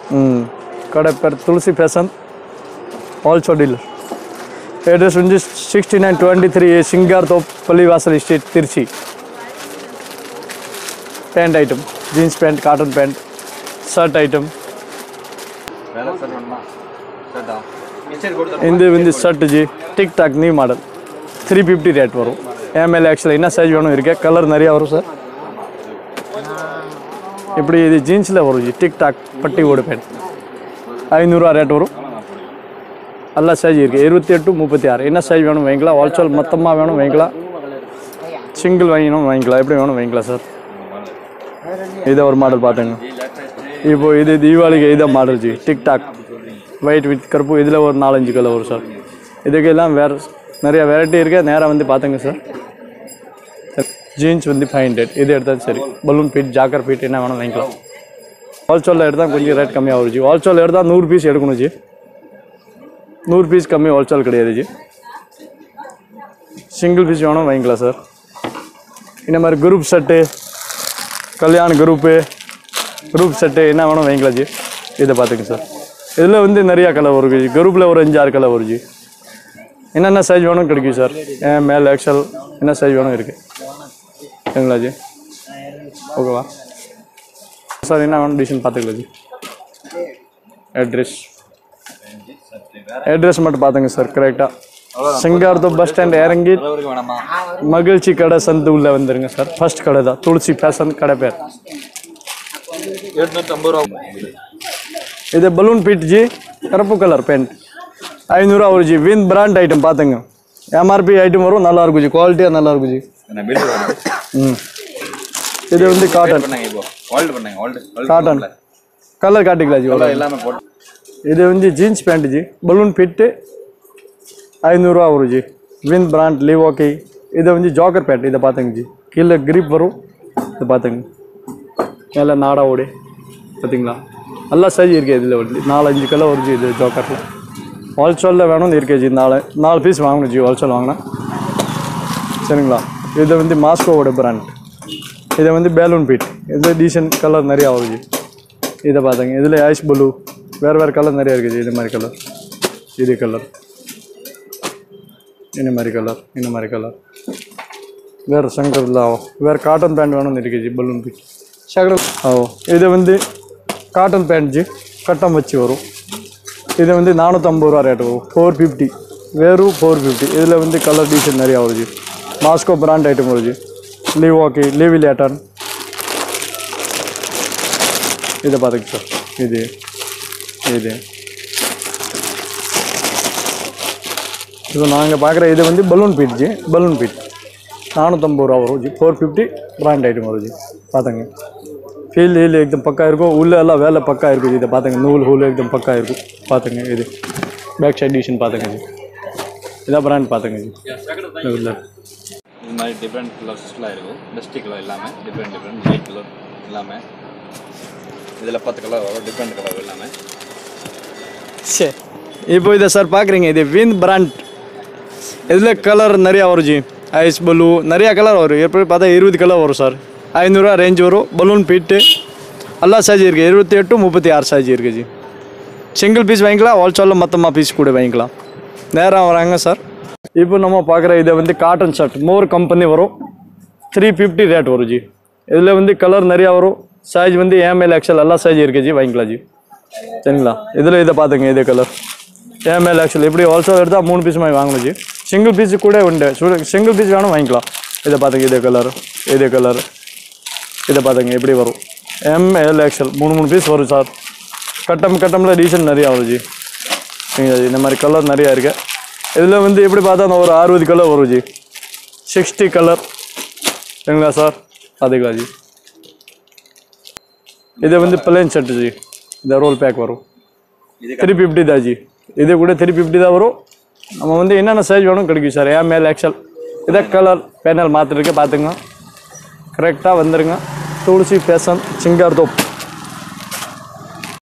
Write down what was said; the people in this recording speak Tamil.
ம் கடை பேர் Tulasi fashion also dealer address வந்து sixty nine twenty three Singar Thope பள்ளிவாசல் street Trichy pant item jeans pant cotton pant shirt item வேலை சார் பண்ணுமா சரிடா இது வந்து shirt ji tik tok new model three fifty rate வரும் எம்எல் ஆக்சுவலாக என்ன சைஸ் வேணும் இருக்கு கலர் நிறையா வரும் சார் இப்படி இது ஜீன்ஸில் வரும் ஜி டிக் டாக் பட்டி ஓடு பேண்ட் ஐநூறுரூவா ரேட் வரும் எல்லா சைஸ் இருக்குது இருபத்தி எட்டு முப்பத்தி ஆறு என்ன சைஸ் வேணும் வாங்கிக்கலாம் ஹோல்சேல் மொத்தமாக வேணும் வாங்கிக்கலாம் சிங்கிள் வாங்கினோம் வாங்கிக்கலாம் எப்படி வேணும் வாங்கிக்கலாம் சார் இதை ஒரு மாடல் பார்த்துங்க இப்போ இது தீபாவளிக்கு இதை model ji TikTok white with கருப்பு இதில் ஒரு நாலஞ்சு கலர் வரும் சார் இதுக்கெல்லாம் வேறு நிறைய வெரைட்டி இருக்கு நேராக வந்து பார்த்துங்க சார் ஜீன்ஸ் வந்து ஃபைவ் ஹண்ட்ரட் இது எடுத்தால் சரி பலூன் ஃபீட் ஜாக்கர் ஃபீட் என்ன வேணும் வாங்கிக்கலாம் ஹோல்சேலில் எடுத்தால் கொஞ்சம் ரேட் கம்மியாக வரும் ஜி ஹோல்சேல் எடுத்தால் நூறு பீஸ் எடுக்கணும் ஜி நூறு பீஸ் கம்மி ஹோல்சேல் கிடையாது ஜி சிங்கிள் பீஸ் வேணும் வாங்கிக்கலாம் சார் இந்த மாதிரி குரூப் செட்டு கல்யாண குரூப்பு குரூப் செட்டு என்ன வேணும் வாங்கிக்கலாம் ஜி இதை பார்த்துங்க சார் இதில் வந்து நிறையா கலர் வரும் ஜி குரூப்பில் ஒரு அஞ்சு ஆறு கலர் வரும் ஜி என்னென்ன சைஸ் வேணும் கிடைக்கும் சார் ஏன் மேல் எக்ஸல் என்ன சைஸ் வேணும் இருக்குது சரிங்களா ஜி ஓகேவா சார் என்ன வேணும் டிசைன் பார்த்துக்கலாம் ஜி அட்ரஸ் அட்ரஸ் மட்டும் பார்த்துங்க சார் கரெக்டாக சிங்காரத்தோ பஸ் ஸ்டாண்ட் இறங்கி அளவுக்கு வேணாமா மகிழ்ச்சி கடை சந்து உள்ள வந்துருங்க சார் ஃபர்ஸ்ட் கடை தான் துளசி ஃபேஷன் கடை பேர் எட்நூற்றி ஐம்பது ரூபா இது பலூன் பீட் ஜி கருப்பு கலர் பேண்ட் ஐநூறுரூவா ஒரு ஜி வின் பிராண்ட் ஐட்டம் பார்த்துங்க எம்ஆர்பி ஐட்டம் வரும் நல்லா இருக்கும் ஜி குவாலிட்டியாக நல்லா இருக்கும் ஜி என்ன பில் வேணும் ம் இது வந்து காட்டன் பண்ணாங்க இப்போ ஹோல்டு பண்ணாங்க ஹோல்டு காட்டன் கலர் காட்டிக்கலாம் ஜி ஒரு எல்லாமே போட்டு இது வந்து jeans pant ji balloon fit ஐநூறுரூவா வரும் ji win brand leave okay இது வந்து ஜாக்கர் பேண்ட் இதை பார்த்துங்க ஜி கீழே கிரிப் வரும் இதை பார்த்துங்க மேலே நாடா ஓடி பார்த்தீங்களா நல்லா சைஸ் இருக்கு இதில் வந்து நாலு அஞ்சு கலர் வருது இது ஜோக்கரில் ஹோல்சேலில் வேணும்னு இருக்கு ஜி நாலு நாலு பீஸ் வாங்கணும் ஜி ஹோல்சேல் வாங்கினா சரிங்களா இது வந்து மாஸ்கோவோட பிராண்ட் இதை வந்து பேலூன் பீட் இது டீசென்ட் கலர் நிறையா வரும் ஜி இதை பார்த்துங்க இதில் ஐஸ் ப்ளூ வேறு வேறு கலர் நிறையா இருக்குது இது மாதிரி கலர் இது கலர் இந்த மாதிரி கலர் இந்த மாதிரி கலர் வேறு சங்கர் ஆகும் வேறு காட்டன் பேண்ட் வேணும்னு இருக்குது ஜி பலூன் பீட் சகர ஓ இது வந்து காட்டன் பேண்ட் ஜி கட்டம் வச்சு வரும் இது வந்து நானூற்றம்பது ரூபா ரேட் வரும் ஃபோர் ஃபிஃப்டி வெறும் ஃபோர் ஃபிஃப்டி இதில் வந்து கலர் டீசென்ட் நிறையா வருது மாஸ்கோ பிராண்ட் ஐட்டம் வருது லீவ் ஓகே லீவ் லேட்டன் இதை பார்த்துங்க சார் இது இது இப்போ நாங்கள் பார்க்குற இது வந்து balloon fit ji balloon fit நானூற்றம்பது ரூபா வரும் ji four fifty brand item வரும் ஜி பார்த்துங்க ஃபீல் ஹீல் एकदम பக்கா இருக்கும் உள்ளே எல்லாம் வேலை பக்கா இருக்கும் ஜி இதை பார்த்துங்க நூல் ஹூல் एकदम பக்கா இருக்கும் பார்த்துங்க இது பேக் சைட் டிஷன் பார்த்துங்க ஜி இதான் பிராண்ட் பார்த்துங்க ஜி இல்லை இது மாதிரி டிஃப்ரெண்ட் கலர்ஸ்லாம் இருக்கும் டஸ்டி கலர் எல்லாமே டிஃப்ரெண்ட் டிஃப்ரெண்ட் லைட் கலர் எல்லாமே இதில் பத்து கலர் வரும் டிஃப்ரெண்ட் கலர் எல்லாமே சரி இப்போ இதை சார் பார்க்குறீங்க இது வின் பிராண்ட் இதில் கலர் நிறையா வரும் ஜி ஐஸ் ப்ளூ நிறையா கலர் வரும் எப்படி பார்த்தா இருபது கலர் வரும் சார் ஐநூறுரூவா ரேஞ்ச் வரும் பலூன் பீட்டு எல்லா சைஸ் இருக்குது இருபத்தி எட்டு முப்பத்தி ஆறு சைஸ் இருக்குது ஜி சிங்கிள் பீஸ் வாங்கிக்கலாம் ஹோல்சேலில் மொத்தமாக பீஸ் கூட வாங்கிக்கலாம் நேராக வராங்க சார் இப்போ நம்ம பார்க்குற இதை வந்து காட்டன் ஷர்ட் மோர் கம்பெனி வரும் த்ரீ ஃபிஃப்டி ரேட் வரும் ஜி இதில் வந்து கலர் நிறையா வரும் சைஸ் வந்து எம்எல் எக்ஸ்எல் எல்லா சைஸ் இருக்குது ஜி வாங்கிக்கலாம் ஜி சரிங்களா இதில் இதை பார்த்துங்க இதே கலர் எம்எல் ஆக்சுவல் எப்படி ஹோல்சேல் எடுத்தால் மூணு பீஸ் மாதிரி வாங்கணும் ஜி சிங்கிள் பீஸ் கூட உண்டு சிங்கிள் பீஸ் வேணும் வாங்கிக்கலாம் இதை பார்த்துங்க இதே கலர் இதே கலர் இதை பார்த்துங்க எப்படி வரும் எம்எல் எக்ஸ்எல் மூணு மூணு பீஸ் வரும் சார் கட்டம் கட்டமில் டீசல் நிறையா வரும் ஜி சரிங்களா ஜி இந்த மாதிரி கலர் நிறையா இருக்கு இதில் வந்து எப்படி பார்த்தா அந்த ஒரு அறுபது கலர் வரும் ஜி சிக்ஸ்டி கலர் சரிங்களா சார் பார்த்துக்கலாம் ஜி இது வந்து பிளைன் ஷர்ட் ஜி இந்த ரோல் பேக் வரும் த்ரீ ஃபிஃப்டி தான் ஜி இது கூட த்ரீ ஃபிஃப்டி தான் வரும் நம்ம வந்து என்னென்ன சைஸ் வேணும் கிடைக்கும் சார் ஏன் மேல் எக்ஸல் இதை கலர் பேனல் மாற்றிருக்கு பார்த்துங்க கரெக்டாக வந்துருங்க துளசி ஃபேஷன் சிங்கார் தோப்